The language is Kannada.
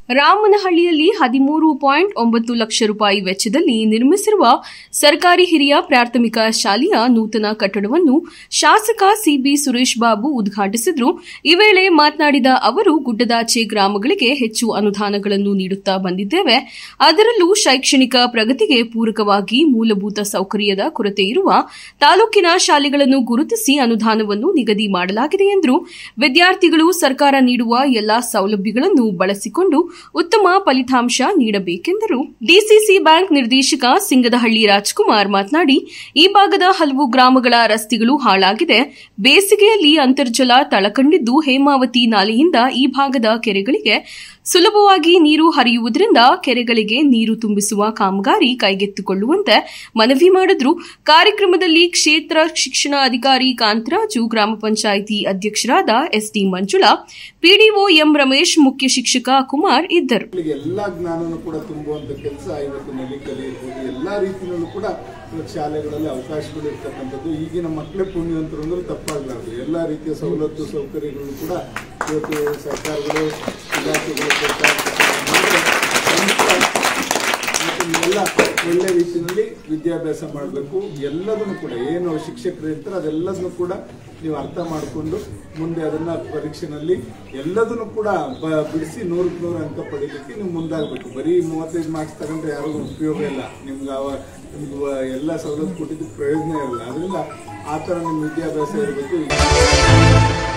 ರಾಮನಹಳ್ಳಿಯಲ್ಲಿ ಹದಿಮೂರು ಪಾಯಿಂಟ್ ಒಂಬತ್ತು ಲಕ್ಷ ರೂಪಾಯಿ ವೆಚ್ಚದಲ್ಲಿ ನಿರ್ಮಿಸಿರುವ ಸರ್ಕಾರಿ ಹಿರಿಯ ಪ್ರಾಥಮಿಕ ಶಾಲೆಯ ನೂತನ ಕಟ್ಟಡವನ್ನು ಶಾಸಕ ಸಿಬಿ ಸುರೇಶ್ ಬಾಬು ಉದ್ಘಾಟಿಸಿದ್ರು ಈ ವೇಳೆ ಮಾತನಾಡಿದ ಅವರು ಗುಡ್ಡದಾಚೆ ಗ್ರಾಮಗಳಿಗೆ ಹೆಚ್ಚು ಅನುದಾನಗಳನ್ನು ನೀಡುತ್ತಾ ಬಂದಿದ್ದೇವೆ ಅದರಲ್ಲೂ ಶೈಕ್ಷಣಿಕ ಪ್ರಗತಿಗೆ ಪೂರಕವಾಗಿ ಮೂಲಭೂತ ಸೌಕರ್ಯದ ಕೊರತೆ ಇರುವ ತಾಲೂಕಿನ ಶಾಲೆಗಳನ್ನು ಗುರುತಿಸಿ ಅನುದಾನವನ್ನು ನಿಗದಿ ಮಾಡಲಾಗಿದೆ ಎಂದರು ವಿದ್ಯಾರ್ಥಿಗಳು ಸರ್ಕಾರ ನೀಡುವ ಎಲ್ಲಾ ಸೌಲಭ್ಯಗಳನ್ನು ಬಳಸಿಕೊಂಡು ಉತ್ತಮ ಫಲಿತಾಂಶ ನೀಡಬೇಕೆಂದರು ಡಿಸಿಸಿ ಬ್ಯಾಂಕ್ ನಿರ್ದೇಶಕ ಸಿಂಗದಹಳ್ಳಿ ರಾಜ್ಕುಮಾರ್ ಮಾತನಾಡಿ ಈ ಭಾಗದ ಹಲವು ಗ್ರಾಮಗಳ ರಸ್ತೆಗಳು ಹಾಳಾಗಿದೆ ಬೇಸಿಗೆಯಲ್ಲಿ ಅಂತರ್ಜಲ ತಳಕಂಡಿದ್ದು ಹೇಮಾವತಿ ನಾಲೆಯಿಂದ ಈ ಭಾಗದ ಕೆರೆಗಳಿಗೆ ಸುಲಭವಾಗಿ ನೀರು ಹರಿಯುವುದರಿಂದ ಕೆರೆಗಳಿಗೆ ನೀರು ತುಂಬಿಸುವ ಕಾಮಗಾರಿ ಕೈಗೆತ್ತಿಕೊಳ್ಳುವಂತೆ ಮನವಿ ಮಾಡಿದ್ರು ಕಾರ್ಯಕ್ರಮದಲ್ಲಿ ಕ್ಷೇತ್ರ ಶಿಕ್ಷಣ ಅಧಿಕಾರಿ ಕಾಂತರಾಜು ಗ್ರಾಮ ಪಂಚಾಯಿತಿ ಅಧ್ಯಕ್ಷರಾದ SD Manjula PDO M Ramesh ಮುಖ್ಯ ಶಿಕ್ಷಕ ಕುಮಾರ್ ಇದ್ದರು ಮಕ್ಕಳಿಗೆ ಎಲ್ಲ ಜ್ಞಾನನೂ ಕೂಡ ತುಂಬುವಂತ ಕೆಲಸ ಇವತ್ತು ಮೆಡಿಕಲ್ ಇರ್ಬೋದು ಎಲ್ಲ ರೀತಿಯಲ್ಲೂ ಕೂಡ ಇವತ್ತು ಶಾಲೆಗಳಲ್ಲಿ ಅವಕಾಶಗಳು ಇರ್ತಕ್ಕಂಥದ್ದು ಈಗಿನ ಮಕ್ಕಳೇ ಪುಣ್ಯವಂತರು ಅಂದ್ರೆ ತಪ್ಪಾಗಲಾರದು ಎಲ್ಲ ರೀತಿಯ ಸವಲತ್ತು ಸೌಕರ್ಯಗಳು ಕೂಡ ಇವತ್ತು ಸರ್ಕಾರಗಳು ಇಲಾಖೆಗಳು ಕೊಡ್ತಾ ಇರ್ತಕ್ಕಂಥದ್ದು. ಮತ್ತು ನೀವೆಲ್ಲ ಒಳ್ಳೆ ರೀತಿಯಲ್ಲಿ ವಿದ್ಯಾಭ್ಯಾಸ ಮಾಡಬೇಕು ಎಲ್ಲದನ್ನು ಕೂಡ ಏನು ಶಿಕ್ಷಕರು ಇರ್ತಾರೆ ಅದೆಲ್ಲದನ್ನು ಕೂಡ ನೀವು ಅರ್ಥ ಮಾಡಿಕೊಂಡು ಮುಂದೆ ಅದನ್ನ ಪರೀಕ್ಷೆನಲ್ಲಿ ಎಲ್ಲದನ್ನು ಕೂಡ ಬ- ಬಿಡಿಸಿ ನೂರಕ್ಕೆ ನೂರು ಅಂಕ ಪಡೀಲಿಕ್ಕೆ ನೀವು ಮುಂದಾಗಬೇಕು ಬರೀ ಮೂವತ್ತೈದು ಮಾರ್ಕ್ಸ್ ತಗೊಂಡ್ರೆ ಯಾರಿಗೂ ಉಪಯೋಗ ಇಲ್ಲ ನಿಮ್ಗೆ ಅವ ನಿಮ್ಗೆ ವ- ಎಲ್ಲ ಸವಲತ್ತು ಕೊಟ್ಟಿದ್ದು ಪ್ರಯೋಜನ ಇರಲ್ಲ ಅದರಿಂದ ಆ ಥರ ನಿಮ್ಮ ವಿದ್ಯಾಭ್ಯಾಸ ಇರಬೇಕು